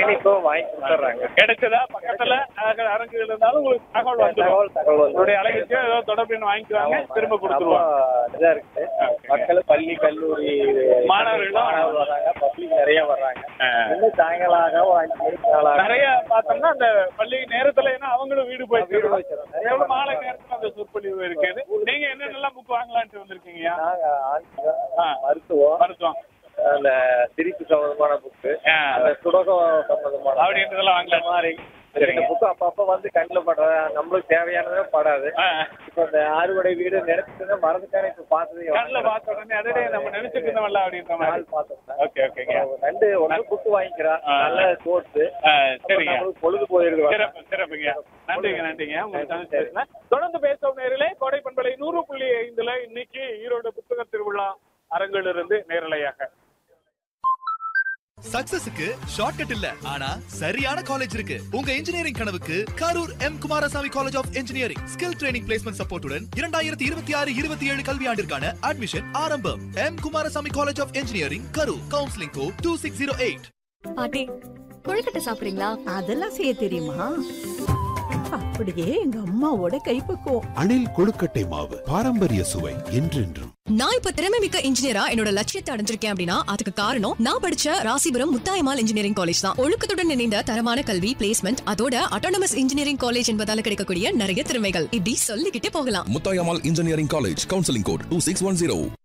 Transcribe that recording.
கிளினிக்கும் வாங்கி கொடுத்துட்றாங்க கிடைச்சதா பக்கத்துல அஹ், அரங்குகள் இருந்தாலும் உங்களுக்கு தகவல் வந்துடும் தகவல் தகவல் வந்து உங்களுடைய அழகிற்கு ஏதோ தொடர்பு எண் வாங்கிக்குவாங்க திரும்ப கொடுத்துருவாங்க ரொம்ப இதா இருக்கு மக்கள் பள்ளி கல்லூரி மாணவர்களும் மாணவர்கள் வர்றாங்க பப்ளிக் நிறைய வர்றாங்க ஆ. இன்னும் சாயங்காலம் ஆக ஒரு அஞ்சு மணிக்கு மேல ஆகும். நிறைய பார்த்தோம்னா அந்த பள்ளி நேரத்துல ஏன்னா அவங்களும் வீடு போய் வீடு போய் சேரும். நிறைய எவ்வளவு மாலை நேரத்துல அந்த சொற்பொழிவு இருக்குது நீங்க என்னென்னலாம் புக் வாங்கலான்ட்டு வந்திருக்கீங்கயா நாங்க ஆங்கிலம், ஆ. மருத்துவம் மருத்துவம் அந்த சிரிப்பு சம்பந்தமான புக்கு ஆ. அந்த சுடகம் சம்பந்தமான அப்படின்றதெல்லாம் வாங்கலாம். இந்த மாதிரி சரிங்க. இந்த புக்கு அப்பப்ப வந்து கண்ணில் படுற நம்மளுக்கு தேவையானதே படாது ஆ. இப்போ இந்த ஆறுபடை வீடு நினைச்சது மறந்துட்டானே இப்ப பார்த்தது கண்ணுல பார்த்த உடனே அதே நம்ம நினைச்சிட்டு இருந்தோம்ல அப்படின்ற மாதிரி நாள் பார்த்தோம்னா ஓகே ஓகேங்க ரெண்டு ஒன்று புக்கு வாங்கிக்கிறான் ஆ. நல்ல கோர்ஸ் ஆ, சரிங்க நம்மளுக்கு பொழுது போயிருது சிறப்பு சிறப்புங்க நன்றிங்க நன்றிங்க உங்களுக்கு சந்திச்சு பேசுனேன். தொடர்ந்து பேசும் நேரிலே கோடை பண்பலை நூறு புள்ளி ஐந்துல இன்னைக்கு ஈரோடு புத்தக திருவிழா அரங்கிலிருந்து நேரலையாக சக்சஸுக்கு ஷார்ட்கட் இல்ல ஆனா சரியான காலேஜ் இருக்கு உங்க இன்ஜினியரிங் கனவுக்கு Karur M Kumarasamy college of engineering skill training placement சப்போர்ட்டுடன் இரண்டாயிரத்தி இருபத்தி ஆறு இருபத்தி ஏழு கல்வியாண்டிற்கான அட்மிஷன் ஆரம்பம் M Kumarasamy college of engineering Karur counselling code two six zero eight பாட்டி கொழுக்கட்டை சாப்பிடுறீங்களா அதெல்லாம் செய்ய தெரியுமா அப்படியே எங்க அம்மாவோட கைப்பக்குவம் அணில் கொழுக்கட்டை மாவு பாரம்பரிய சுவை என்றென்றும் நான் இப்ப திறமை மிக்க இன்ஜினியரா என்னோட லட்சியத்தை அடைஞ்சிருக்கேன் அப்படின்னா அதுக்கு காரணம் நான் படிச்ச ராசிபுரம் முத்தாயமால் இன்ஜினியரிங் காலேஜ் தான் ஒழுக்கத்துடன் இணைந்த தரமான கல்வி பிளேஸ்மெண்ட் அதோட அட்டானமஸ் இன்ஜினியரிங் காலேஜ் என்பதால கிடைக்கக்கூடிய நிறைய திறமைகள் இப்படி சொல்லிக்கிட்டே போகலாம் Muthayammal engineering college counselling code two six one zero